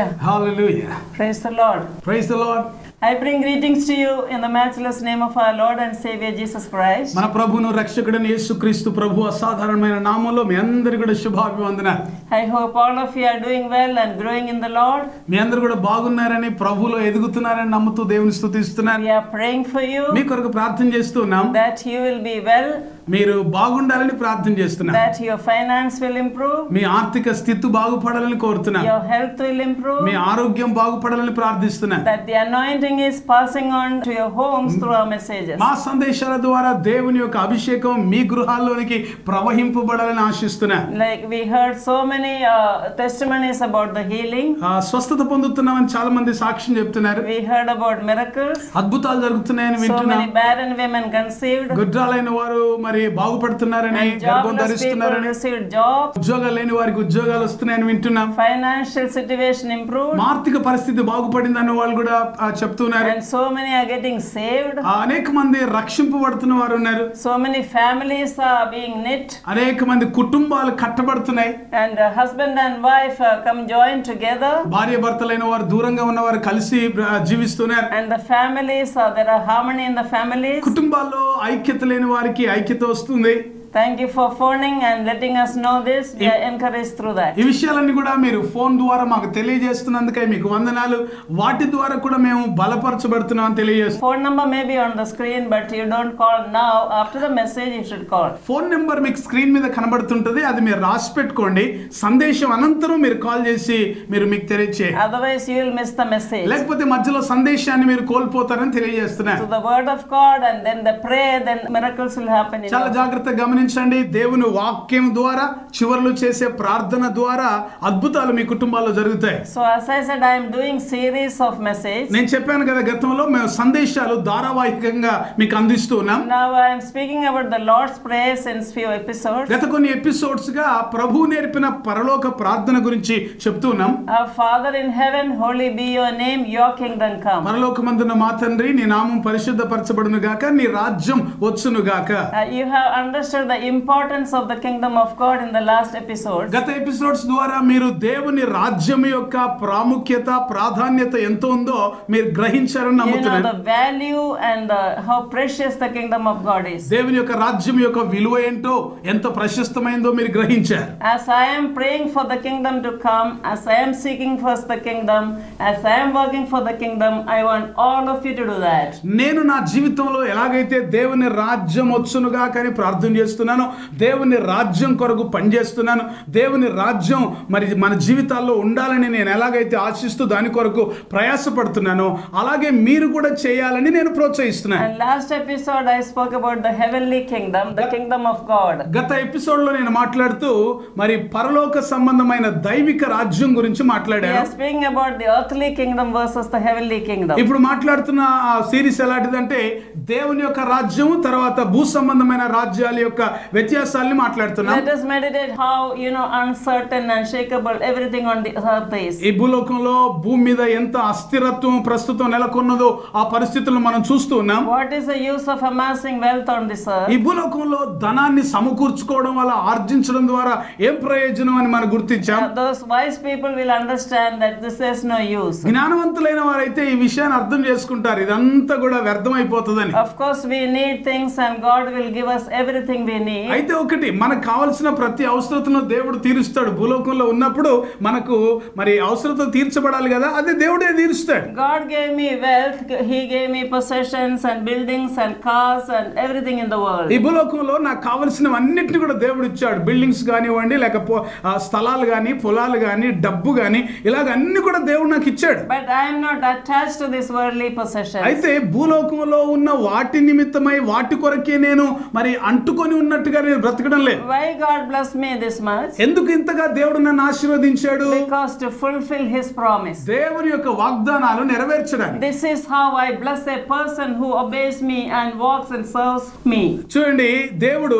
Hallelujah. Hallelujah. Praise the Lord. Praise the Lord. I bring greetings to you in the matchless name of our Lord and Savior Jesus Christ. మన ప్రభును రక్షకుడని యేసుక్రీస్తు ప్రభు అసాధారణమైన నామంలో మీ అందరి కూడా శుభాభివందనాలు I hope all of you are doing well and growing in the Lord. మీ అందరు కూడా బాగున్నారని ప్రభులో ఎదుగుతున్నారని నమ్ముతూ దేవుని స్తుతిస్తున్నాను We are praying for you మీ కొరకు ప్రార్థన చేస్తున్నాం that you will be well, మీరు బాగుండాలని ప్రార్థన చేస్తున్నాం that your finance will improve, మీ ఆర్థిక స్థితి బాగుపడాలని కోరుతున్నాం your health will improve, మీ ఆరోగ్యం బాగుపడాలని ప్రార్థిస్తున్నాం that the anointing is passing on to your homes through our messages. మా సందేశాల ద్వారా దేవుని యొక్క అభిషేకం మీ గృహాల్లోనికి ప్రవహింపబడాలని ఆశిస్తున్నా Like we heard so many uh, testimonies about the healing. ఆ, స్వస్థత పొందుతున్నామని చాలా మంది సాక్ష్యం చెప్తున్నారు We heard about miracles. అద్భుతాలు జరుగుతున్నాయని So వింటున్నాం many barren women conceived. గుడ్రాలైన వారు మరి బాగుపడుతున్నారని And గర్భం jobless people ధరిస్తున్నారని received jobs. ఉద్యోగాలు లేని వారికి ఉద్యోగాలు వస్తున్నాయని వింటున్నాం Financial situation improved. మా ఆర్థిక పరిస్థితి బాగుపడిందని వాళ్ళు కూడా ఆ, చెప్తున్నారు And so many are getting saved. ఆ, అనేక మంది రక్షింపబడుతున్న వారు ఉన్నారు So many families are being knit. అనేక మంది కుటుంబాలు కట్టబడుతున్నాయి And uh, husband and wife uh, come join together. భార్య భర్తలైన వారు దూరంగా ఉన్న వారు కలిసి ఆ, జీవిస్తున్నారు And the families, uh, there are harmony in the families. కుటుంబాల్లో ఐక్యత లేని వారికి ఐక్యత వస్తుంది Thank you for phoning and letting us know this. We are encouraged through that. ఈ విషయాలన్నీ కూడా మీరు ఫోన్ ద్వారా మాకు తెలియజేస్తున్నందుకై మీకు వందనాలు వాటి ద్వారా కూడా మేము బలపరచబడుతున్నాం అని తెలియజేస్తున్నాం Phone number may be on the screen, but you don't call now. After the message, you should call. Phone number మీకు స్క్రీన్ మీద కనబడుతుంటది అది మీరు రాసి పెట్టుకోండి సందేశం అనంతరం మీరు కాల్ చేసి మీరు మీకు తెలియచేయండి Otherwise, you will miss the message. లేకపోతే మధ్యలో సందేశాన్ని మీరు కోల్పోతారని తెలియజేస్తున్నారు So the word of God and then the prayer, then miracles will happen. In చాలా our- జాగ్రత్తగా గమనించండి దేవుని వాక్యం ద్వారా చివర్లు చేసే ప్రార్థన ద్వారా అద్భుతాలు మీ కుటుంబాల్లో జరుగుతాయి So as I said, I am doing series of message. నేను చెప్పాను కదా గతంలో మేము సందేశాలు ధారావాహికంగా మీకు అందిస్తూ ఉన్నాం Now I am speaking about the Lord's Prayer since few episodes. గత కొన్ని ఎపిసోడ్స్ గా ప్రభు నేర్పిన పరలోక ప్రార్థన గురించి చెప్తూ ఉన్నాం Our Father in heaven, holy be your name, your kingdom come. పరలోకమందున్న మా తండ్రి నీ నామం పరిశుద్ధపరచబడును గాక నీ రాజ్యం వచ్చును గాక Uh, you have understood the importance of the kingdom of God in the last episode. గత ఎపిసోడ్స్ ద్వారా మీరు దేవుని రాజ్యం యొక్క ప్రాముఖ్యత ప్రాధాన్యత ఎంత ఉందో మీరు గ్రహించారని You know నమ్ముతున్నాను the value and the, how precious the kingdom of God is. దేవుని యొక్క రాజ్యం యొక్క విలువ ఏంటో ఎంత ప్రశస్తమైందో మీరు గ్రహించారు As I am praying for the kingdom to come, as I am seeking first the kingdom, as I am working for the kingdom, I want all of you to do that. నేను నా జీవితంలో ఎలాగైతే దేవుని రాజ్యం వచ్చునుగా కానీ ప్రార్థన చేస్తున్నానో దేవుని రాజ్యం కొరకు పనిచేస్తున్నాను దేవుని రాజ్యం మరి మన జీవితాల్లో ఉండాలని నేను ఎలాగైతే ఆశిస్తూ దాని కొరకు ప్రయాసపడుతున్నానో అలాగే మీరు కూడా చేయాలని నేను ప్రోత్సహిస్తున్నాను And last episode, I spoke about the heavenly kingdom, the kingdom of God. గత ఎపిసోడ్లో నేను మాట్లాడుతూ మరి పరలోక సంబంధమైన దైవిక రాజ్యం గురించి We మాట్లాడాను are speaking about the earthly kingdom versus the heavenly kingdom. ఇప్పుడు మాట్లాడుతున్న ఆ సిరీస్ ఎలాంటిదంటే దేవుని యొక్క రాజ్యం తర్వాత భూ సంబంధమైన రాజ్యాల యొక్క వ్యత్యాసాల్ని మాట్లాడుతున్నాం Let us meditate how, you know, uncertain and shakable everything on the earth is. ఈ భూలోకంలో భూమి మీద ఎంత అస్థిరత్వం ప్రస్తుతం నెలకొన్నదో ఆ పరిస్థితులను మనం చూస్తూ ఉన్నాం What is the use of amassing wealth on this earth? ఈ భూలోకంలో ధనాన్ని సమకూర్చుకోవడం వల్ల ఆర్జించడం ద్వారా ఏం ప్రయోజనం అని మనం గుర్తించాం Uh, those wise people will understand that this has no use. జ్ఞానవంతులైన వారైతే ఈ విషయాన్ని అర్థం చేసుకుంటారు ఇదంతా కూడా వ్యర్థం అయిపోతుందని Of course, we need things and God will give us everything we need. అయితే ఒకటి మనకు కావలసిన ప్రతి అవసరతను దేవుడు తీరుస్తాడు భూలోకంలో ఉన్నప్పుడు మనకు మరి అవసరతలు తీర్చబడాలి కదా అదే దేవుడే తీరుస్తాడు God gave me wealth, He gave me possessions and buildings and cars and everything in the world. ఈ భూలోకంలో నాకు కావలసినవన్నిటిని కూడా దేవుడు ఇచ్చాడు బిల్డింగ్స్ కానివ్వండి లేకపో ఆ, స్థలాలు కానీ పొలాలు కానీ డబ్బు కానీ ఇలాగ అన్ని కూడా దేవుడు నాకు ఇచ్చాడు But I am not attached to this worldly possessions. అయితే భూలోకంలో ఉన్న వాటి నిమిత్తమై వాటి కొరకే నేను మరి అంటుకొని ఉన్నట్టుగా నేను బ్రతకడం లేదు Why God blessed me this much? ఎందుకు ఇంతగా దేవుడు నన్ను ఆశీర్వదించాడు Because to fulfill His promise. దేవుని యొక్క వాగ్దానాలు నెరవేర్చడానికి This is how I bless a person who obeys me and walks and serves me. చూడండి దేవుడు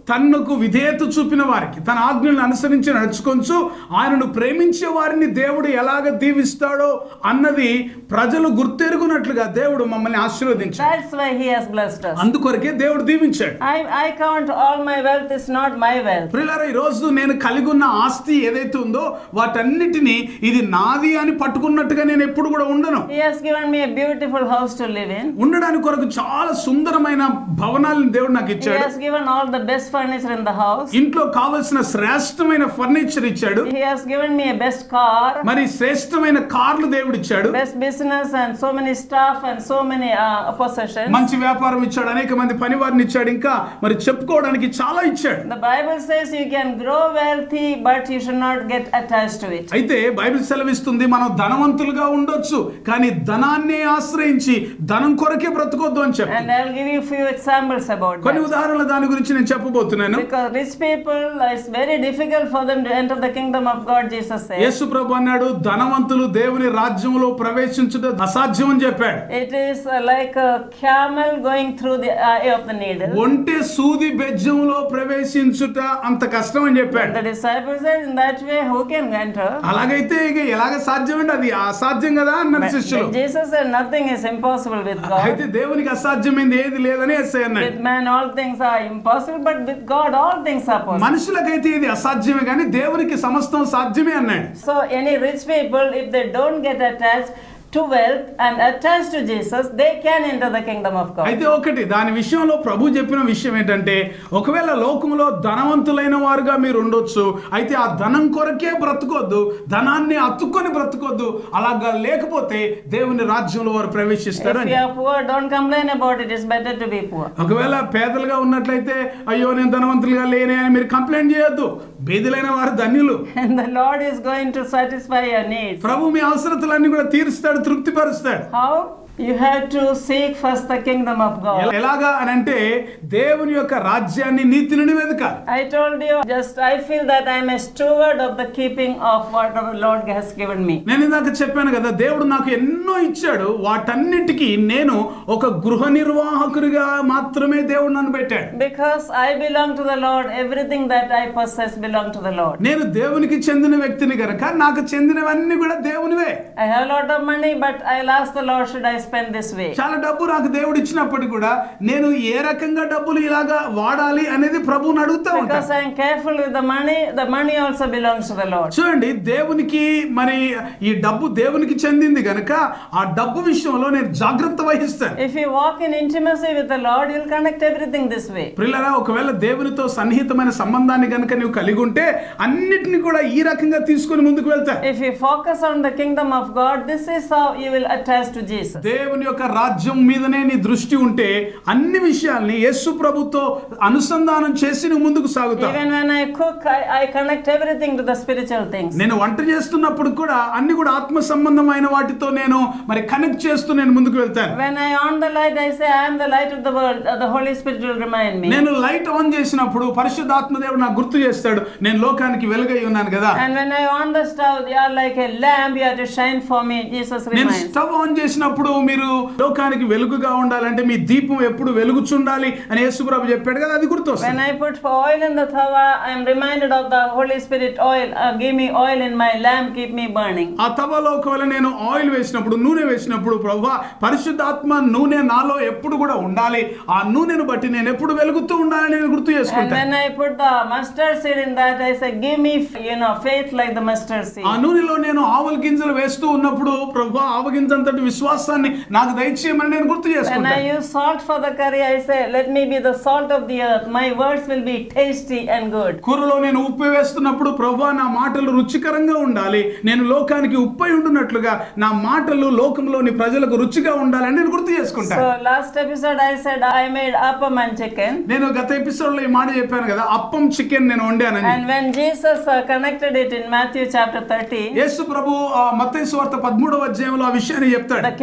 తనకు విధేయత చూపిన వారికి తన ఆజ్ఞలను అనుసరించి నడుచుకొంచు ఆయనను ప్రేమించే వారిని దేవుడు ఎలాగ దీవిస్తాడో అన్నది ప్రజలు గుర్తెరుగునట్లుగా దేవుడు మమ్మల్ని ఆశీర్వదించాడు That's why He has blessed us. అందుకొరకే దేవుడు దీవించాడు I, I count all my wealth is not my wealth. ప్రియులారా ఈ రోజు నేను కలిగి ఉన్న ఆస్తి ఏదైతే ఉందో వాటన్నిటిని ఇది నాది అని పట్టుకున్నట్టుగా నేను ఎప్పుడు కూడా ఉండను He has given me a beautiful house to live in. ఉండడానికి కొరకు చాలా సుందరమైన భవనాలను దేవుడు నాకు He ఇచ్చాడు has given all the best furniture in the house. ఇంట్లో కావలసిన శ్రేష్టమైన ఫర్నిచర్ ఇచ్చాడు He has given me a best car, మరి శ్రేష్టమైన కార్లు దేవుడు ఇచ్చాడు best business, and so many staff and so many uh, possessions. మంచి వ్యాపారం ఇచ్చాడు అనేక మంది పని వారిని ఇచ్చాడు ఇంకా మరి చెప్పుకోవడానికి చాలా ఇచ్చాడు The Bible says you can grow wealthy, but you should not get attached to it. అయితే బైబిల్ సెలవిస్తుంది మనం ధనవంతులుగా ఉండొచ్చు కానీ ధనాన్ని ఆశ్రయించి ధనం కొరకే బ్రతకొద్దు అని చెప్పి And I'll give you a few examples about కొన్ని that. ఉదాహరణలు దాని గురించి నేను చెప్పబోతున్నాను Because rich people, it's very difficult for them to enter the kingdom of God, Jesus says. యేసు ప్రభు అన్నాడు ధనవంతులు దేవుని రాజ్యంలో ప్రవేశించుట అసాధ్యం అని చెప్పాడు It is uh, like a camel going through the eye of the needle. ఒంటె సూది బెజ్జంలో ప్రవేశించుట అంత కష్టం అని చెప్పాడు The disciples said, In that way, who can enter? అలాగైతే ఇక ఎలాగ సాధ్యం అంటే అది అసాధ్యం కదా అన్నారు But శిష్యులు Jesus said, Nothing is impossible with God. అయితే దేవునికి అసాధ్యమైంది ఏది లేదని ఎస్ఐ అన్నాడు With man, all things are impossible, but with God, all things are possible. మనుషులకైతే ఇది అసాధ్యమే కానీ దేవునికి సమస్తం సాధ్యమే అన్నాడు So, any rich people, if they don't get attached to wealth and attached to Jesus, they can enter the kingdom of God. అయితే ఒకటి దాని విషయంలో ప్రభు చెప్పిన విషయం ఏంటంటే ఒకవేళ లోకంలో ధనవంతులైన వారుగా మీరు ఉండొచ్చు అయితే ఆ ధనం కొరకే బ్రతకొద్దు ధనాన్ని అత్తుకొని బ్రతకొద్దు అలాగా లేకపోతే దేవుని రాజ్యంలో వారు If ప్రవేశిస్తారని you are poor, don't complain about it. It's better to be poor. ఒకవేళ పేదలుగా ఉన్నట్లయితే అయ్యో నేను ధనవంతులుగా లేనే అని మీరు కంప్లైంట్ చేయొద్దు బేదులైన వారు ధన్యులు And the Lord is going to satisfy your needs. ప్రభు మీ అవసరతలన్నీ కూడా తీరుస్తాడు తృప్తిపరుస్తాడు How? You have to seek first the kingdom of God. ఎల- ఎలాగా అని అంటే దేవుని యొక్క రాజ్యాన్ని నీతిని వెతకాలి I told you, just I feel that I am a steward of the keeping of what our Lord has given me. నేను ఇందాక చెప్పాను కదా దేవుడు నాకు ఎన్నో ఇచ్చాడు వాటన్నిటికీ నేను ఒక గృహ నిర్వాహకుడిగా మాత్రమే దేవుడు నన్ను పెట్టాడు Because I belong to the Lord, everything that I possess belong to the Lord. నేను దేవునికి చెందిన వ్యక్తిని కనుక నాకు చెందినవన్నీ కూడా దేవునివే I have a lot of money, but I'll ask the Lord, should I spend this way? చాలా డబ్బు నాకు దేవుడు ఇచ్చినప్పటికీ కూడా నేను ఏ రకంగా డబ్బులు ఇలాగా వాడాలి అనేది ప్రభువుని అడుగుతా Because ఉంటాను I am careful with the money, the money also belongs to the Lord. చూడండి దేవునికి మరి ఈ డబ్బు దేవునికి చెందింది కనుక ఆ డబ్బు విషయంలో నేను జాగ్రత్త వహిస్తాను If you walk in intimacy with the Lord, you'll connect everything this way. ప్రిల్లరా ఒకవేళ దేవునితో సన్నిహితమైన సంబంధాన్ని కనుక నువ్వు కలిగి ఉంటే అన్నిటిని కూడా ఈ రకంగా తీసుకొని ముందుకు వెళ్తా If you focus on the kingdom of God, this is how you will attach to Jesus. దేవుని యొక్క రాజ్యం మీదనే నీ దృష్టి ఉంటే అన్ని విషయాల్ని యేసు ప్రభుతో అనుసంధానం చేసి నువ్వు ముందుకు సాగుతావు Even when I cook, I, I connect everything to the spiritual things. నేను వంట చేస్తున్నప్పుడు కూడా అన్ని కూడా ఆత్మ సంబంధమైన వాటితో నేను మరి కనెక్ట్ చేస్తూ నేను ముందుకు వెళ్తాను When I on the light, I say, I am the light of the world. Uh, The Holy Spirit will remind me. నేను లైట్ ఆన్ చేసినప్పుడు పరిశుద్ధాత్మ దేవుడు నాకు గుర్తు చేస్తాడు నేను లోకానికి వెలుగై ఉన్నాను కదా And when I on the stove, you are like a lamp, you have to shine for me. Jesus నేను reminds. స్టవ్ ఆన్ చేసినప్పుడు మీరు లోకానికి వెలుగుగా ఉండాలంటే మీ దీపం ఎప్పుడు వెలుగుచుండాలి అని యేసుప్రభు చెప్పాడు కదా అది When గుర్తొస్తుంది I put oil in the tawa, I am reminded of the Holy Spirit oil. Uh, give me oil in my lamp, keep me burning. ఆ తవలో ఒకవేళ నేను ఆయిల్ వేసినప్పుడు నూనె వేసినప్పుడు ప్రభు పరిశుద్ధాత్మ నూనె నాలో ఎప్పుడు కూడా ఉండాలి ఆ నూనెను బట్టి నేను ఎప్పుడు వెలుగుతూ ఉండాలని నేను గుర్తు And చేసుకుంటాను when I put the mustard seed in that, I say, give me, you know, faith like the mustard seed. ఆ నూనెలో నేను ఆవుల గింజలు వేస్తూ ఉన్నప్పుడు ప్రభు ఆవ గింజంతటి విశ్వాసాన్ని నాకు దయచేయమని నేను గుర్తు When I చేసుకుంటాను use salt for the curry, I say, let me be the salt of the earth. My words will be tasty and good. కూరలో నేను ఉప్పు వేస్తున్నప్పుడు ప్రభు నా మాటలు రుచికరంగా ఉండాలి నేను లోకానికి ఉప్పై ఉండున్నట్లుగా నా మాటలు లోకంలోని ప్రజలకు రుచిగా ఉండాలని నేను గుర్తు చేసుకుంటాను So last episode I said I made appam and chicken. నేను గత ఎపిసోడ్ లో ఈ మాట చెప్పాను కదా అప్పం చికెన్ నేను వండానని And when Jesus uh, connected it in Matthew chapter 13, యేసు ప్రభు ఆ మత్తయి సువార్త పదమూడవ అధ్యాయంలో ఆ విషయాన్ని చెప్తాడు the kingdom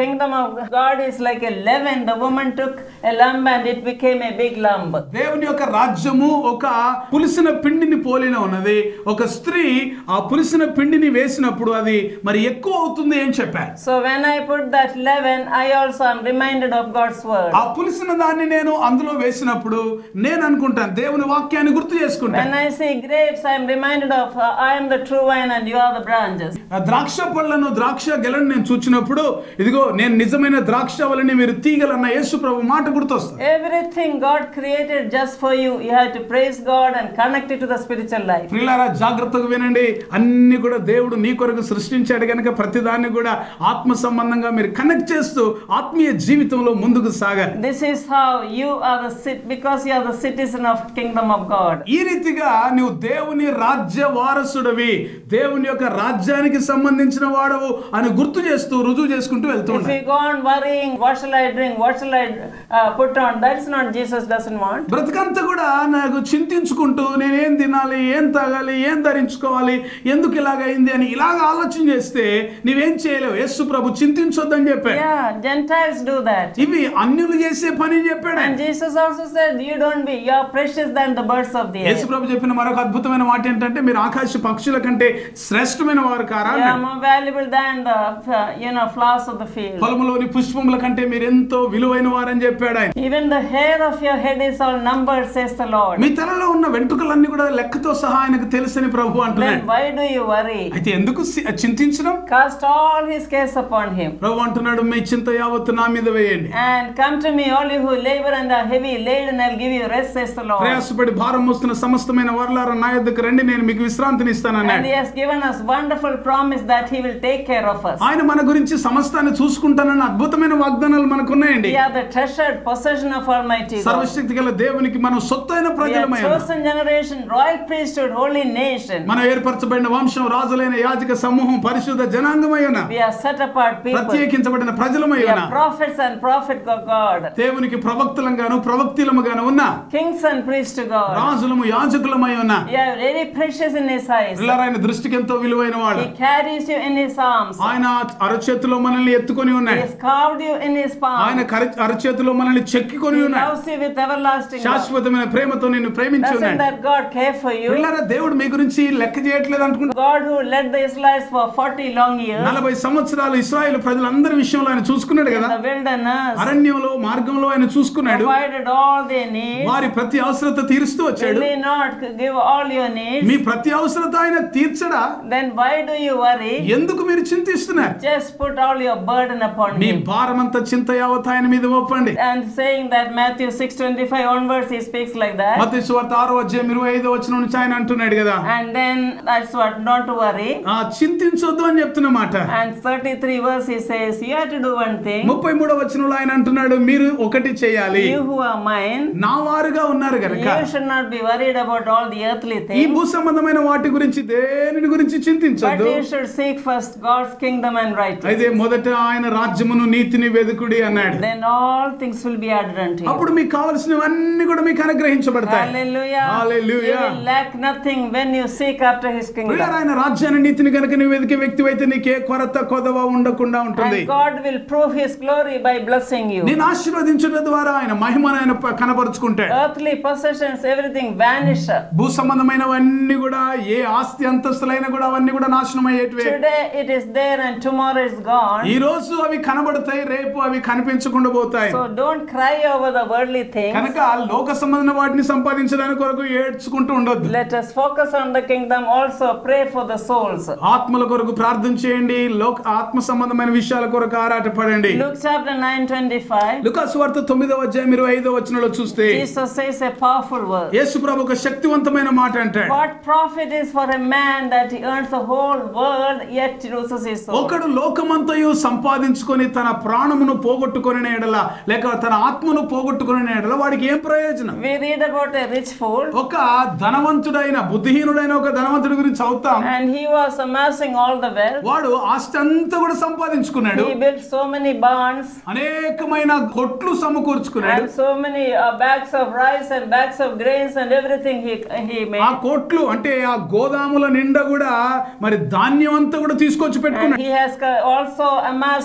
of God is like a leaven. The woman took a lump and it became a big lump. దేవుని యొక్క రాజ్యము ఒక పులిసిన పిండిని పోలిన ఉన్నది ఒక స్త్రీ ఆ పులిసిన పిండిని వేసినప్పుడు అది మరి ఎక్కువ అవుతుంది అని చెప్పారు So when I put that leaven, I also am reminded of God's word. ఆ పులిసిన దాన్ని నేను అందులో వేసినప్పుడు నేను అనుకుంటాను దేవుని వాక్యాన్ని గుర్తు చేసుకుంటాను When I see grapes, I am reminded of uh, I am the true vine and you are the branches. ఆ ద్రాక్ష పళ్ళను ద్రాక్ష గెలను నేను చూచినప్పుడు ఇదిగో నేను నిజమైన ద్రాక్ష వలని మీరు తీగలన్న యేసు ప్రభు మాట గుర్తొస్తుంది Everything God created just for you, you have to praise God and connect it to the spiritual life. ప్రియులారా జాగ్రత్తగా వినండి అన్ని కూడా దేవుడు నీ కొరకు సృష్టించాడు కనుక ప్రతిదాన్ని కూడా ఆత్మ సంబంధంగా మీరు కనెక్ట్ చేస్తూ ఆత్మీయ జీవితంలో ముందుకు సాగాలి This is how you are the cit because you are the citizen of kingdom of God. ఈ రీతిగా నువ్వు దేవుని రాజ్య వారసుడవి దేవుని యొక్క రాజ్యానికి సంబంధించిన వాడవు అని గుర్తు చేస్తూ రుజువు చేసుకుంటూ వెళ్తూ If ఉండాలి you go on worrying, what shall I drink? What shall I uh, put on? That's not Jesus doesn't want. బ్రతకంతా కూడా నాకు చింతించుకుంటూ నేనేం తినాలి ఏం తాగాలి ఏం ధరించుకోవాలి ఎందుకు ఇలాగైంది అని ఇలాగ ఆలోచన చేస్తే నీవేం చేయలేవు యేసు ప్రభు చింతించొద్దని చెప్పాడు Yeah, Gentiles do that. ఇవి అన్యులు చేసే పని అని చెప్పాడు ఆయన. And Jesus also said, You don't be, you are precious than the birds of the air. యేసు ప్రభు చెప్పిన మరొక అద్భుతమైన మాట ఏంటంటే మీరు ఆకాశ పక్షుల కంటే శ్రేష్టమైన వారు కారా You are అన్నాడు. more valuable than the uh, you know flowers of the field. పొలములోని పుష్పముల కంటే మీరు ఎంతో విలువైన వారని చెప్పాడు ఆయన Even the hair of your head is all numbered, says the Lord. మీ తలలో ఉన్న వెంట్రుకలన్నీ కూడా లెక్కతో సహా ఆయనకు తెలుసని ప్రభు అంటున్నాడు Then why do you worry? అయితే ఎందుకు సి- చింతించడం Cast all his cares upon him. ప్రభు అంటున్నాడు మీ చింత యావత్తు నా మీద వేయండి And come to me, all you who labor and are heavy laden, I'll give you rest, says the Lord. ప్రయాసపడి భారం మోస్తున్న సమస్తమైన వర్లారా నా యొద్దకు రండి నేను మీకు విశ్రాంతిని And ఇస్తానన్నాడు he has given us wonderful promise that he will take care of us. ఆయన మన గురించి సమస్తాన్ని చూసుకుంటానన్న అద్భుతమైన వాగ్దానాలు మనకు ఉన్నాయండి We are the treasured possession of Almighty God. సర్వశక్తి గల దేవునికి మనం సొత్తైన We are ప్రజలమై ఉన్నాం. chosen generation, royal priesthood, holy nation. మనం ఏర్పరచబడిన వంశం రాజులైన యాజక సమూహం పరిశుద్ధ జనాంగమై ఉన్నాం We are set apart people. ప్రత్యేకించబడిన ప్రజలమై We ఉన్నాం are prophets and prophet of God. దేవునికి ప్రవక్తలంగాను ప్రవక్తిలముగాను ఉన్నా Kings and priests to God. రాజులము యాజకులమై ఉన్నా You are very precious in His eyes. పిల్లరాయన దృష్టికి ఎంతో విలువైన వాడు He carries you in His arms. ఆయన అరచేతిలో మనల్ని ఎత్తుకొని He ఉన్నాడు has carved you in His ఆయన palm. కర- అరచేతిలో మనల్ని చెక్కికొని He ఉన్నాడు loves you with everlasting love. శాశ్వతమైన ప్రేమతో నిన్ను ప్రేమించి Doesn't ఉన్నాడు that God care for you? పిల్లరా దేవుడు మీ గురించి లెక్క చేయట్లేదు అనుకుంటా God who led the Israelites for 40 long years నలభై సంవత్సరాలు ఇస్రాయేల్ ప్రజలందరి విషయంలో ఆయన చూసుకున్నాడు in కదా the wilderness, అరణ్యంలో మార్గంలో ఆయన చూసుకున్నాడు provided all their needs. వారి ప్రతి అవసరత తీరుస్తూ వచ్చాడు Will He not give all your needs? మీ ప్రతి అవసరత ఆయన తీర్చడా Then why do you worry? ఎందుకు మీరు చింతిస్తున్నారు Just put all your burden upon me Him. భారమంతా చింత యావత్ ఆయన మీద ఒప్పండి And saying that Matthew 6:25 onwards, he speaks like that. మత సువార్త ఆరో అధ్యాయం ఇరవై ఐదో వచ్చిన నుంచి ఆయన అంటున్నాడు కదా And then that's what, not to worry. ఆ చింతించొద్దు అని చెప్తున్నమాట And 33 verse he says, You have to do one thing. ముప్పై మూడో వచనంలో ఆయన అంటున్నాడు మీరు ఒకటి చేయాలి You who are mine, నా వారుగా ఉన్నారు గనక you should not be worried about all the earthly ఈ things. భూ సంబంధమైన వాటి గురించి దేనిని గురించి But చింతించొద్దు you should seek first God's kingdom and అయితే righteousness. మొదట ఆయన రాజ్యమును నీతిని వెదుకుడి అన్నాడు Then all things will be added unto you. అప్పుడు మీకు కావలసినవన్నీ కూడా మీకు అనుగ్రహించబడతాయి Hallelujah. Hallelujah. You will lack nothing when you seek after his kingdom. ప్రియులారా, ఆయన రాజ్యాన్ని నీతిని కనుక నువ్వు వెతికే వ్యక్తి అయితే నీకే కొరత కొదవ ఉండకుండా ఉంటుంది And God will prove his glory by blessing you. నేను ఆశీర్వదించడం ద్వారా ఆయన మహిమను ఆయన ప- కనపరుచుకుంటాడు Earthly possessions, everything vanish. భూ సంబంధమైనవన్నీ కూడా ఏ ఆస్తి అంతస్తులైనా కూడా అవన్నీ కూడా నాశనం అయ్యేటివే Today it is there and tomorrow it's gone. ఈ రోజు అవి కనబడతాయి రేపు అవి కనిపించకుండా పోతాయి So don't cry over the worldly things. కనుక లోక సంబంధమైన వాటిని సంపాదించడానికి కొరకు ఏడ్చుకుంటూ ఉండొద్దు Let us focus on the kingdom. Also pray for the souls. ఆత్మల కొరకు ప్రార్థన చేయండి లోక ఆత్మ సంబంధమైన విషయాల కొరకు ఆరాటపడండి Luke chapter 9 25. లుకాసు వార్త తొమ్మిదో అధ్యాయం ఇరవై ఐదో వచనంలో చూస్తే Jesus says a powerful word. యేసు ప్రభు ఒక శక్తివంతమైన మాట అంటాడు What profit is for a man that he earns the whole world yet loses his soul? ఒకడు లోకమంతయు సంపాదించుకొని తన ప్రాణమును పోగొట్టుకొని ఎడల లేక తన ఆత్మను పోగొట్టుకొని ఎడల వాడికి ఏం ప్రయోజనం We read about a rich fool ఒక ధనవంతుడైన బుద్ధిహీనుడైన ఒక ధనవంతుడి గురించి చదువుతాం and he was amassing all the wealth. వాడు ఆస్తి అంతా కూడా సంపాదించుకున్నాడు He built so many barns అనేకమైన కొట్లు సమకూర్చుకున్నాడు and so many uh, bags of rice and bags of grains and everything he, he ఆ made. కొట్లు అంటే ఆ గోదాముల నిండా కూడా మరి ధాన్యం అంతా కూడా తీసుకొచ్చి And పెట్టుకున్నాడు he has co- also amassed all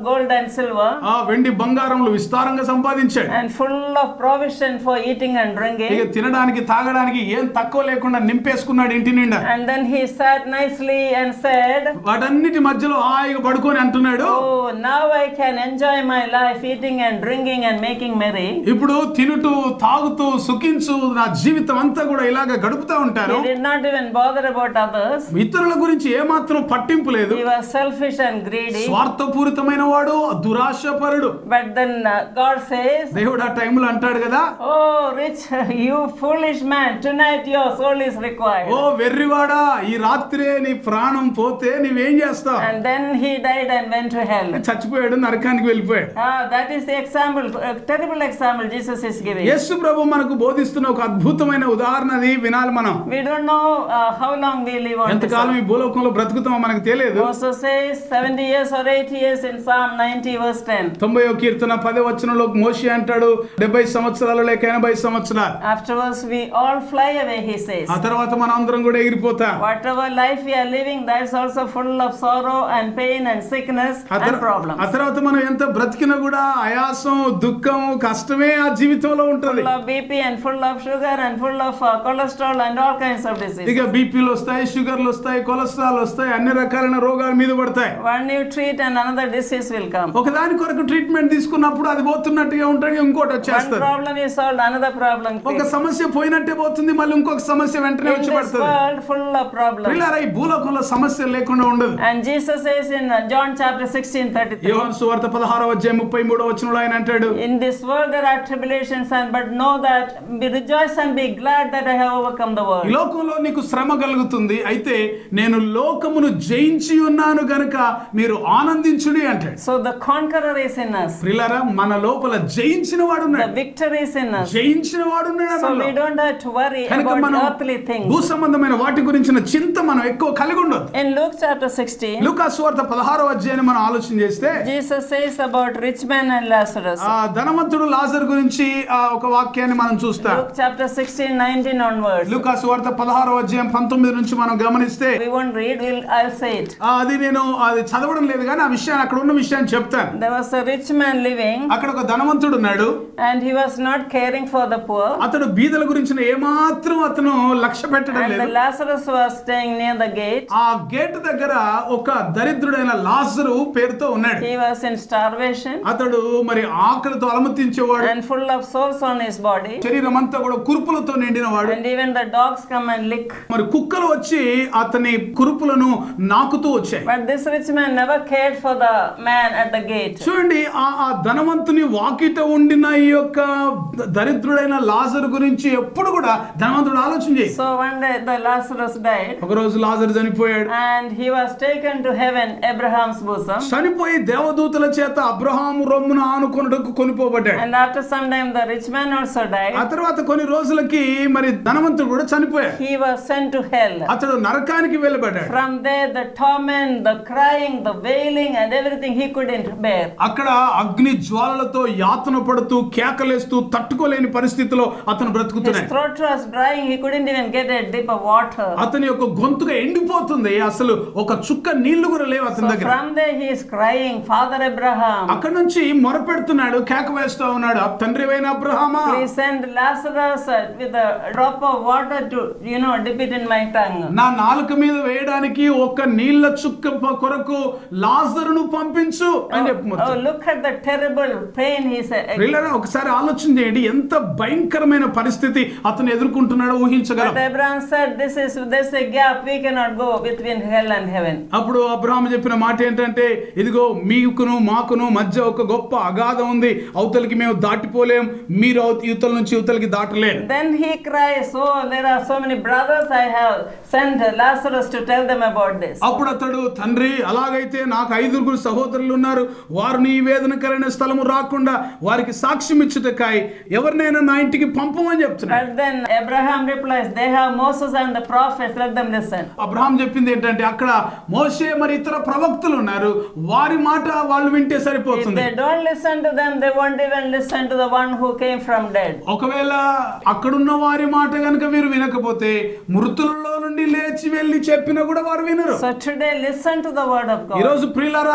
gold and silver ఆ వెండి బంగారంలో విస్తారంగా సంపాదించాడు and full of provision for eating and ఇక drinking. తినడానికి తాగడానికి ఏం తక్కువ లేకుండా నింపేసుకున్నాడు ఇంటి నిండా And then he sat nicely and said, వాటన్నిటి మధ్యలో హాయిగా పడుకొని అంటున్నాడు Oh, now I can enjoy my life eating and drinking and making merry. ఇప్పుడు తినుటూ తాగుతూ సుఖించు నా జీవితం అంతా కూడా ఇలాగ గడుపుతా ఉంటాను He did not even bother about others. ఇతరుల గురించి ఏమాత్రం పట్టింపు లేదు He was selfish and greedy. స్వార్థపూరితమైన వాడు దురాశపరుడు But then uh, God says, దేవుడు ఆ టైంలో అంటాడు కదా Oh, rich, you foolish man, tonight your soul is required. ఓ వెర్రివాడా ఈ రాత్రే నీ ప్రాణం పోతే నీవేం చేస్తావు And then he died and went to hell. చచ్చిపోయాడు నరకానికి వెళ్ళిపోయాడు Ah, that is the example, a terrible example Jesus is giving. యేసు ప్రభు మనకు బోధిస్తున్న ఒక అద్భుతమైన ఉదాహరణ అది వినాలి మనం We don't know uh, how long we live on this ఎంతకాలం earth. ఈ భూలోకంలో బ్రతుకుతామో మనకు తెలియదు Moses says 70 years or 80 years in Psalm 90 verse 10. తొంభైవ కీర్తన పదే వచనంలో మోషి అంటాడు డెబ్బై సంవత్సరాలు లేక ఎనభై సంవత్సరాలు Afterwards we all fly away, he says. ఆ తర్వాత మనం అందరం కూడా ఎగిరిపోతాం Whatever life we are living, that's also full of sorrow and pain and sickness ఆ and తర్- problems. ఆ తర్వాత మనం ఎంత బ్రతికినా కూడా ఆయాసం దుఃఖం కష్టమే ఆ జీవితంలో ఉంటది Full of BP and full of sugar and full of uh, cholesterol and all kinds of diseases. ఇక బీపీలు వస్తాయి షుగర్లు వస్తాయి కొలెస్ట్రాల్ వస్తాయి అన్ని రకాలైన రోగాలు మీద పడతాయి One you treat and another disease will come. ఒకదాని కొరకు ట్రీట్మెంట్ తీసుకున్నప్పుడు అది పోతున్నట్టుగా ఉంటుంది ఇంకోటి One వచ్చేస్తుంది problem is solved, another problem ఒక creates. సమస్య పోయినట్టే పోతుంది మళ్ళీ ఇంకొక సమస్య వెంటనే In వచ్చి this పడుతుంది world full of problems. పిల్లరా ఈ భూలోకంలో సమస్య లేకుండా ఉండదు And Jesus says in uh, John chapter 16, 33, యోహాను సువార్త పదహారవ అధ్యాయం ముప్పై మూడో వచనంలో ఆయన అంటాడు In this world there are tribulations, and but know that be rejoice and be glad that I have overcome the ఈ world. లోకంలో నీకు శ్రమ కలుగుతుంది అయితే నేను లోకమును జయించి ఉన్నాను గనుక మీరు ఆనందించుడి అంటాడు So the conqueror is in us. ప్రిల్లరా మన లోపల జయించిన వాడు The ఉన్నాడు victory is in us. జయించిన వాడు ఉన్నాడు So మనలో. we don't have to worry కనుక about మనం earthly things. భూ సంబంధమైన వాటి గురించిన చింత మనం ఎక్కువ కలిగి ఉండదు In Luke chapter 16, లూకా సువార్త పదహారో అధ్యాయాన్ని మనం ఆలోచన చేస్తే Jesus says about rich man and Lazarus. ఆ ధనవంతుడు లాజర్ గురించి ఆ ఒక వాక్యాన్ని మనం చూస్తాం Luke chapter 16, 19 onwards. లూకా సువార్త పదహారో అధ్యాయం పంతొమ్మిది నుంచి మనం గమనిస్తే We won't read, we'll, I'll say it. ఆ, అది నేను అది చదవడం లేదు కానీ ఆ విషయాన్ని అక్కడ ఉన్న విషయాన్ని చెప్తాను There was a rich man living, అక్కడ ఒక ధనవంతుడు ఉన్నాడు and he was not caring for the poor. అతడు బీదల గురించిన ఏమాత్రం అతను లక్ష్య పెట్టడం And the లేదు Lazarus was staying near the gate. ఆ గేట్ దగ్గర ఒక దరిద్రుడైన లాజరు పేరుతో ఉన్నాడు He was in starvation అతడు మరి ఆకలితో అలమతించేవాడు and full of sores on his body. శరీరం అంతా కూడా కురుపులతో నిండిన వాడు And even the dogs come and lick. మరి కుక్కలు వచ్చి అతని కురుపులను నాకుతూ వచ్చాయి But this rich man never cared for the man at the gate. చూడండి ఆ ఆ ధనవంతుని వాకిట ఉండిన ఈ యొక్క దరిద్రుడైన లాజరు గురించి ఎప్పుడు కూడా ధనవంతుడు ఆలోచన చేయి So one day the Lazarus died ఒక రోజు లాజరు చనిపోయాడు and he was taken to heaven, Abraham's bosom. చనిపోయి దేవదూతల చేత Abraham రొమ్మున ఆనుకొనుటకు కొనిపోబడ్డాడు And after some time the rich man also ఆ died. తర్వాత కొన్ని రోజులకి మరి ధనవంతుడు కూడా చనిపోయాడు He was sent to hell. అతడు నరకానికి వెళ్ళబడ్డాడు From there the torment, the crying, the wailing and everything he couldn't bear. అక్కడ అగ్ని జ్వాలలతో యాతన పడుతూ కేకలేస్తూ తట్టుకోలేని పరిస్థితిలో అతను His బ్రతుకుతున్నాడు throat was drying, he couldn't even get a dip of water. అతని యొక్క గొంతుగా ఎండిపోతుంది అసలు ఒక చుక్క నీళ్లు కూడా లేవు అతని So దగ్గర from there he is crying, Father Abraham, అక్కడ నుంచి మొరపెడుతున్నాడు కేక వేస్తా ఉన్నాడు "ఆ తండ్రివైన అబ్రహామా please send Lazarus uh, with a drop of water to, you know, dip it in my tongue. నా నాలుక మీద వేయడానికి ఒక నీళ్ల చుక్క ప- కొరకు లాజరును పంపించు అని చెప్పు Oh, look at the terrible pain he said. ప్రియులారా, ఒకసారి ఆలోచన చేయండి ఎంత భయంకరమైన పరిస్థితి అతను ఎదుర్కొంటున్నాడో ఊహించగలం But Abraham said, This is there's a gap, we cannot go between hell and heaven. అప్పుడు అబ్రహాం చెప్పిన మాట ఏంటంటే ఇదిగో మీకును మాకును మధ్య ఒక గొప్ప అగాధం ఉంది అవతలికి మేము దాటిపోలేం మీరు అవ- యువతల నుంచి యువతలకి దాటలేరు Then he cries, Oh, there are so many brothers I have sent Lazarus to tell them about this. అప్పుడు అతడు తండ్రి అలాగైతే నాకు ఐదుగురు సహోదరులు ఉన్నారు వారు నీ వేదనకరమైన స్థలము రాకుండా వారికి సాక్ష్యం ఇచ్చుటకాయి ఎవరినైనా నా ఇంటికి పంపమని చెప్తున్నాడు But then Abraham replies, They have Moses and the prophets, let them listen. Abraham చెప్పింది ఏంటంటే అక్కడ మోషే మరి ఇతర ప్రవక్తలు ఉన్నారు వారి మాట వాళ్ళు వింటే If సరిపోతుంది they don't listen to them, they won't even listen to the one who came from dead. ఒకవేళ అక్కడున్న వారి మాట కనుక వీరు వినకపోతే మృతులలో నుండి లేచి వెళ్ళి చెప్పినా కూడా వారు వినరు So today, listen to the word of ఈ God. రోజు ప్రియులారా ఈ అద్భుత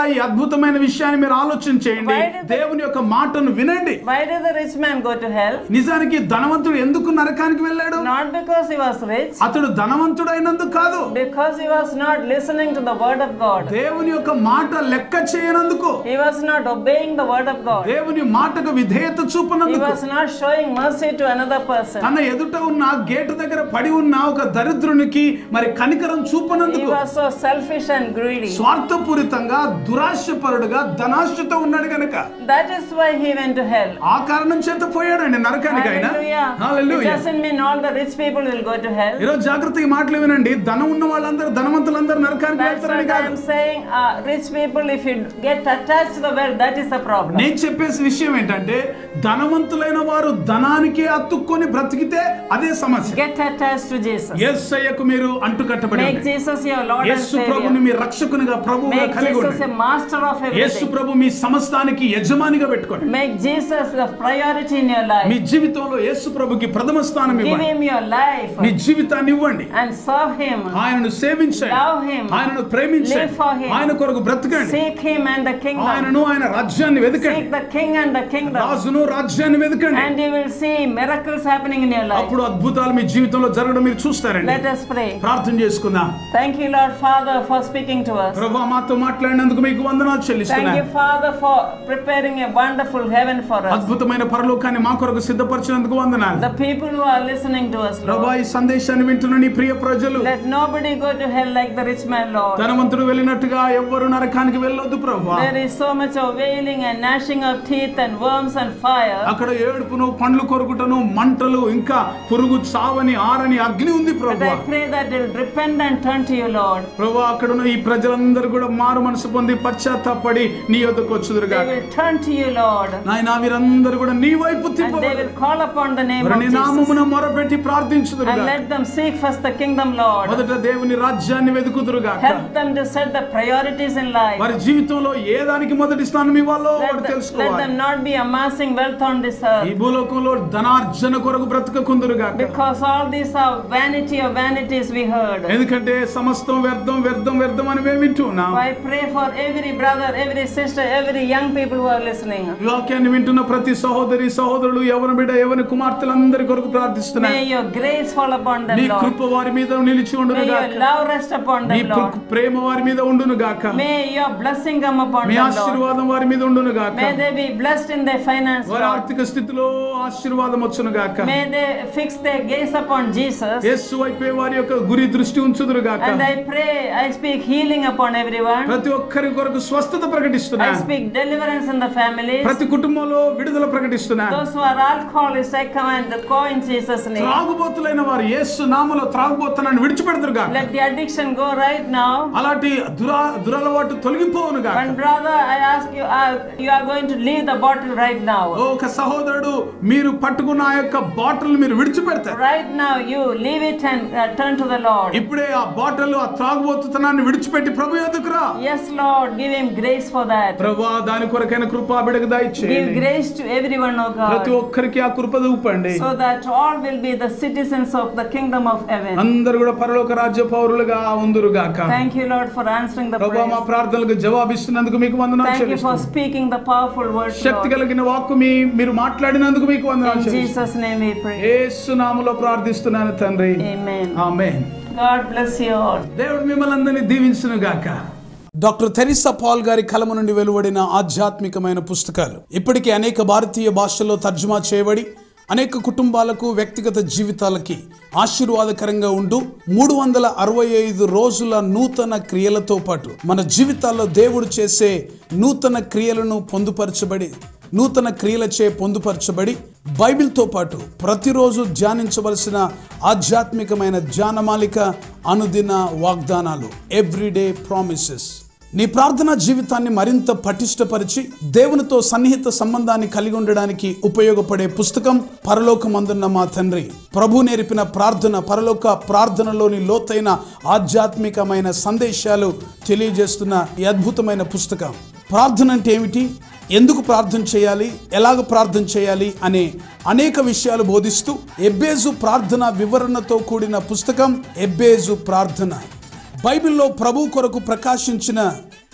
అద్భుతమైన విషయాన్ని మీరు ఆలోచన చేయండి Why did the- దేవుని యొక్క మాటను వినండి Why did the rich man go to hell? నిజానికి ధనవంతుడు ఎందుకు నరకానికి వెళ్ళాడు Not because he was rich, అతడు ధనవంతుడైనందుకు కాదు because he was not listening to the word of God. దేవుని యొక్క మాట లెక్క చేయనందుకు He was not obeying the word of God. దేవుని మాటకు విధేయత He చూపనందుకు was not showing mercy to another person. తన ఎదుట ఉన్న గేటు దగ్గర పడి ఉన్న ఒక దరిద్రునికి మరి కనికరం He చూపనందుకు was so selfish and greedy. స్వార్థపూరితంగా దురాశపరుడుగా ధనాశతో ఉన్నాడు గనక That is why he went to hell. ఆ కారణం చేత పోయాడండి నరకానికి ఆయన Hallelujah. It hallelujah doesn't mean all the rich people will go to hell. ఈరోజు జాగ్రత్త ఈ మాటలు వినండి ధనం ఉన్న వాళ్ళందరూ ధనవంతులందరూ నరకానికి That's వెళ్తారని what I కాదు am saying. Uh, rich people, if you get attached to the wealth, that is the problem. నేను చెప్పేసి విషయం ఏంటంటే ధనవంతులైన వారు ధనానికే అతుక్కొని బ్రతికితే అదే సమస్య Get attached to Jesus. యేసయ్యకు మీరు అంటుకట్టబడి Make ఉండండి. Jesus your Lord and యేసు ప్రభుని Savior. మీ రక్షకునిగా ప్రభువుగా Make కలిగి Jesus ఉండండి a master of Yesu everything. ప్రభు మీ సమస్తానికి యజమానిగా పెట్టుకోండి Make Jesus the priority in your me life. జీవితంలో యేసు ప్రభుకి ప్రథమ స్థానం Give ఇవ్వండి him your life మీ జీవితాన్ని ఇవ్వండి and serve him. ఆయనను సేవించండి Love him. ఆయనను ప్రేమించండి Live for him. ఆయన కొరకు బ్రతకండి Seek him and the kingdom. ఆయనను ఆయన రాజ్యాన్ని వెతకండి Seek the king and the kingdom. రాజును రాజ్యాన్ని వెతకండి And you will see miracles happening in your life. అప్పుడు అద్భుతాలు మీ జీవితంలో జరగడం మీరు చూస్తారండి Let us pray. ప్రార్థన చేసుకుందాం Thank you, Lord Father, for speaking to us. ప్రభా మాతో మాట్లాడినందుకు మీకు వందనాలు Thank చెల్లిస్తున్నాను you, Father, for preparing a wonderful heaven for us. అద్భుతమైన పరలోకాన్ని మా కొరకు సిద్ధపరిచినందుకు వందనాలు The people who are listening to us, ప్రభా Lord. ఈ సందేశాన్ని వింటున్న నీ ప్రియ ప్రజలు Let nobody go to hell like the rich man, Lord. ధనవంతుడు వెళ్ళినట్టుగా ఎవ్వరు నరకానికి వెళ్ళొద్దు ప్రభా There is so much of wailing and gnashing of teeth and worms and fire. అక్కడ ఏడుపును పండ్లు కొరుకుటను మంటలు ఇంకా పురుగు చావని ఆరని అగ్ని ఉంది But ప్రభా I pray that they'll repent and turn to you, Lord. ప్రభా అక్కడ ఉన్న ఈ ప్రజలందరూ కూడా మారు మనసు పొంది పశ్చాత్తాపడి నీ యొద్దకు వచ్చుదురుగా They will turn to you, Lord. నాయన వీరందరూ కూడా నీ వైపు And they తిప్పబడు will call upon the name మరి of నీ Jesus. నామమున మొరపెట్టి ప్రార్థించుదురుగా And let them seek first the kingdom, Lord. మొదట దేవుని రాజ్యాన్ని వెతుకుదురుగా Help them to set the priorities in life. వారి జీవితంలో ఏ దానికి మొదటి స్థానం ఇవ్వాలో Let వారు them, let తెలుసుకోవాలి them not be amassing wealth on this ఈ earth. భూలోకంలో ధనార్జన కొరకు బ్రతకకుందురుగా Because all these are vanity of vanities we heard. ఎందుకంటే సమస్తం వ్యర్థం వ్యర్థం వ్యర్థం అని మేము వింటున్నాం I pray for every brother, every sister, every young people who are listening. ఈ వాక్యాన్ని వింటున్న ప్రతి సహోదరి సహోదరులు ఎవరి బిడ్డ ఎవరి కుమార్తెలందరి కొరకు ప్రార్థిస్తున్నాను May your grace fall upon them, నీ Lord. కృప వారి మీద నిలిచి ఉండును May your గాక love rest upon నీ them, ప్ర- Lord. ప్రేమ వారి మీద ఉండును గాక May your blessing come upon me them, Lord. ఆశీర్వాదం వారి మీద ఉండును గాక May they be blessed in their finance, వారి Lord. ఆర్థిక స్థితిలో ఆశీర్వాదం వచ్చును గాక May they fix their gaze upon Jesus. యేసు వైపే వారి యొక్క గురి దృష్టి ఉంచుదురు గాక And I pray, I speak healing upon everyone. ప్రతి ఒక్కరి కొరకు స్వస్థత I ప్రకటిస్తున్నాను speak deliverance in the families. ప్రతి కుటుంబంలో విడుదల ప్రకటిస్తున్నాను Those who are alcoholics, I command the go in Jesus' name. త్రాగుబోతులైన వారు యేసు నామలో త్రాగుబోతున్నాను విడిచిపెడతారు గాక Let the addiction go right now. అలాంటి దురా దురలవాటు తొలగిపోవును గాక One brother, I ask you, uh, you are going to leave the bottle right now. ఓ ఒక సహోదరుడు మీరు పట్టుకున్న ఆ యొక్క బాటిల్ మీరు విడిచిపెడతారు Right now, you leave it and uh, turn to the Lord. ఇప్పుడే ఆ బాటిల్ ఆ త్రాగుబోతుతనాన్ని విడిచిపెట్టి ప్రభు ఎదుకురా Yes, Lord, give him grace for that. ప్రభా దాని కొరకైన కృప బిడకు Give దయచేయండి grace to everyone, O ప్రతి God, ఒక్కరికి ఆ కృప చూపండి so that all will be the citizens of the kingdom of heaven. అందరు కూడా పరలోక రాజ్య పౌరులుగా ఉందురు గాక Thank you, Lord, for answering the ప్రభా మా prayers. ప్రార్థనలకు జవాబిస్తున్నందుకు మీకు వందనాలు Thank you for చెల్లిస్తున్నాను speaking the powerful words, Shakti Lord. కలిగిన వాక్కు మీ మీరు మాట్లాడినందుకు మీకు వందనాలు In చెల్లిస్తున్నాను Jesus' name we pray. యేసు నామములో ప్రార్థిస్తున్నాను తండ్రి Amen. Amen God bless you all. దేవుడు మిమ్మల్ని అందరినీ దీవించును గాక డాక్టర్ థెరిసా పాల్ గారి కలము నుండి వెలువడిన ఆధ్యాత్మికమైన పుస్తకాలు ఇప్పటికే అనేక భారతీయ భాషల్లో తర్జుమా చేయబడి అనేక కుటుంబాలకు వ్యక్తిగత జీవితాలకి ఆశీర్వాదకరంగా ఉంటూ మూడు వందల అరవై ఐదు రోజుల నూతన క్రియలతో పాటు మన జీవితాల్లో దేవుడు చేసే నూతన క్రియలను పొందుపరచబడి నూతన క్రియలచే పొందుపరచబడి బైబిల్తో పాటు ప్రతిరోజు ధ్యానించవలసిన ఆధ్యాత్మికమైన ధ్యానమాలిక అనుదిన వాగ్దానాలు ఎవ్రీడే ప్రామిసెస్ నీ ప్రార్థనా జీవితాన్ని మరింత పటిష్టపరిచి దేవునితో సన్నిహిత సంబంధాన్ని కలిగి ఉండడానికి ఉపయోగపడే పుస్తకం పరలోకమందున్న మా తండ్రి ప్రభు నేర్పిన ప్రార్థన పరలోక ప్రార్థనలోని లోతైన ఆధ్యాత్మికమైన సందేశాలు తెలియజేస్తున్న ఈ అద్భుతమైన పుస్తకం ప్రార్థన అంటే ఏమిటి ఎందుకు ప్రార్థన చేయాలి ఎలాగ ప్రార్థన చేయాలి అనే అనేక విషయాలు బోధిస్తూ ఎబ్బేజు ప్రార్థన వివరణతో కూడిన పుస్తకం ఎబ్బేజు ప్రార్థన బైబిల్లో ప్రభు కొరకు ప్రకాశించిన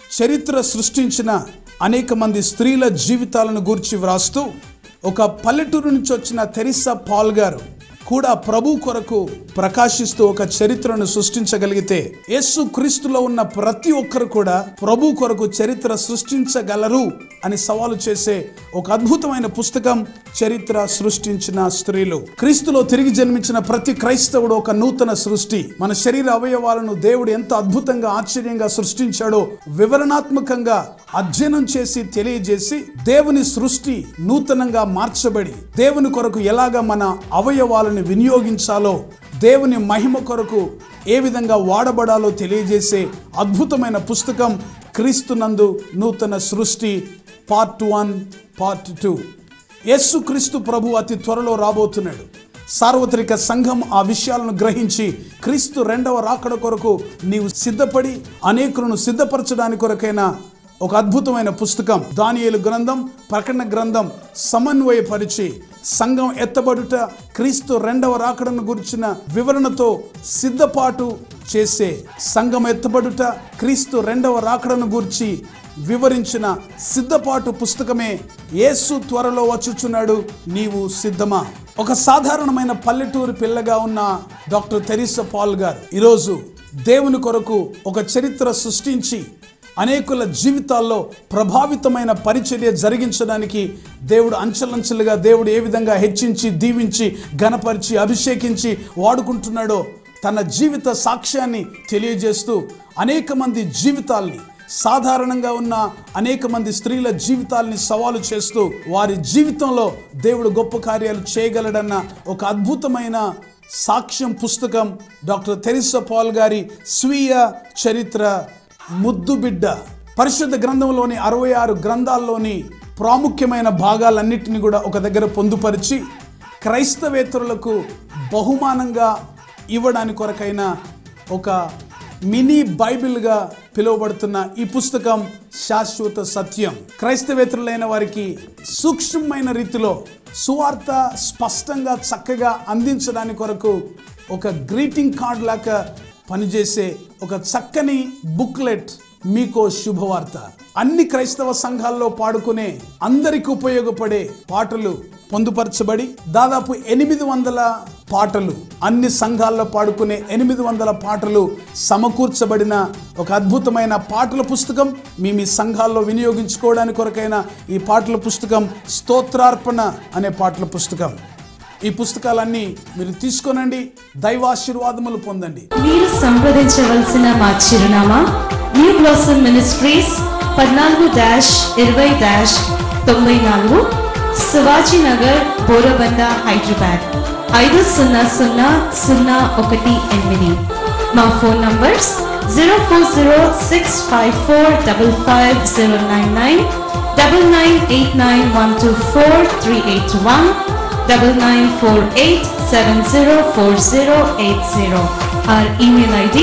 చరిత్ర సృష్టించిన అనేక మంది స్త్రీల జీవితాలను గూర్చి వ్రాస్తూ ఒక పల్లెటూరు నుంచి వచ్చిన తెరిసా పాల్ గారు కూడా ప్రభు కొరకు ప్రకాశిస్తూ ఒక చరిత్రను సృష్టించగలిగితే యేసు క్రీస్తులో ఉన్న ప్రతి ఒక్కరు కూడా ప్రభు కొరకు చరిత్ర సృష్టించగలరు అని సవాలు చేసే ఒక అద్భుతమైన పుస్తకం చరిత్ర సృష్టించిన స్త్రీలు క్రీస్తులో తిరిగి జన్మించిన ప్రతి క్రైస్తవుడు ఒక నూతన సృష్టి మన శరీర అవయవాలను దేవుడు ఎంత అద్భుతంగా ఆశ్చర్యంగా సృష్టించాడో వివరణాత్మకంగా అధ్యయనం చేసి తెలియజేసి దేవుని సృష్టి నూతనంగా మార్చబడి దేవుని కొరకు ఎలాగ మన అవయవాలను వినియోగించాలో దేవుని మహిమ కొరకు ఏ విధంగా వాడబడాలో తెలియజేసే అద్భుతమైన పుస్తకం క్రీస్తునందు నూతన సృష్టి పార్ట్ వన్ పార్ట్ టూ యేసుక్రీస్తు ప్రభు అతి త్వరలో రాబోతున్నాడు సార్వత్రిక సంఘం ఆ విషయాలను గ్రహించి క్రీస్తు రెండవ రాకడ కొరకు నీవు సిద్ధపడి అనేకులను సిద్ధపరచడానికి కొరకైన ఒక అద్భుతమైన పుస్తకం దానియేలు గ్రంథం ప్రకటన గ్రంథం సమన్వయపరిచి సంఘం ఎత్తబడుట క్రీస్తు రెండవ రాకడను గురించిన వివరణతో సిద్ధపాటు చేసే సంఘం ఎత్తబడుట క్రీస్తు రెండవ రాకడను గురించి వివరించిన సిద్ధపాటు పుస్తకమే యేసు త్వరలో వచ్చుచున్నాడు నీవు సిద్ధమా ఒక సాధారణమైన పల్లెటూరు పిల్లగా ఉన్న డాక్టర్ తెరిసా పాల్ గారు ఈరోజు దేవుని కొరకు ఒక చరిత్ర సృష్టించి అనేకుల జీవితాల్లో ప్రభావితమైన పరిచర్య జరిగించడానికి దేవుడు అంచెలంచెలుగా దేవుడు ఏ విధంగా హెచ్చించి దీవించి ఘనపరిచి అభిషేకించి వాడుకుంటున్నాడో తన జీవిత సాక్ష్యాన్ని తెలియజేస్తూ అనేక మంది జీవితాల్ని సాధారణంగా ఉన్న అనేక మంది స్త్రీల జీవితాల్ని సవాలు చేస్తూ వారి జీవితంలో దేవుడు గొప్ప కార్యాలు చేయగలడన్న ఒక అద్భుతమైన సాక్ష్యం పుస్తకం డాక్టర్ తెరిసా పాల్ గారి స్వీయ చరిత్ర ముద్దు బిడ్డ పరిశుద్ధ గ్రంథంలోని అరవై ఆరు గ్రంథాల్లోని ప్రాముఖ్యమైన భాగాలన్నిటిని కూడా ఒక దగ్గర పొందుపరిచి క్రైస్తవేతరులకు బహుమానంగా ఇవ్వడానికి కొరకైన ఒక మినీ బైబిల్గా పిలువబడుతున్న ఈ పుస్తకం శాశ్వత సత్యం క్రైస్తవేతరులైన వారికి సూక్ష్మమైన రీతిలో సువార్త స్పష్టంగా చక్కగా అందించడానికి కొరకు ఒక గ్రీటింగ్ కార్డ్ లాగా పనిచేసే ఒక చక్కని బుక్లెట్ మీకో శుభవార్త అన్ని క్రైస్తవ సంఘాల్లో పాడుకునే అందరికి ఉపయోగపడే పాటలు పొందుపరచబడి దాదాపు ఎనిమిది వందల పాటలు అన్ని సంఘాల్లో పాడుకునే ఎనిమిది వందల పాటలు సమకూర్చబడిన ఒక అద్భుతమైన పాటల పుస్తకం మీ మీ సంఘాల్లో వినియోగించుకోవడానికి కొరకైన ఈ పాటల పుస్తకం స్తోత్రార్పణ అనే పాటల పుస్తకం ఈ పుస్తకాలన్నీ మీరు తీసుకొనండి దైవాశీర్వాదములు పొందండి మీరు సంప్రదించవలసిన మా చిరునామా న్యూ బ్లాసమ్ మినిస్ట్రీస్ పద్నాలుగు డాష్ ఇరవై డాష్ తొంభై నాలుగు శివాజీ నగర్ బోరబండ హైదరాబాద్ ఐదు సున్నా సున్నా సున్నా ఒకటి ఎనిమిది మా phone numbers zero four zero six five four double five zero nine nine double nine eight nine one two four three eight one double nine four eight seven zero four zero eight zero. Our email ID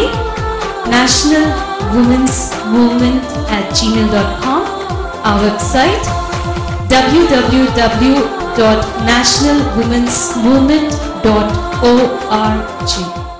National Women's Movement at gmail.com. Our website www.nationalwomensmovement.org.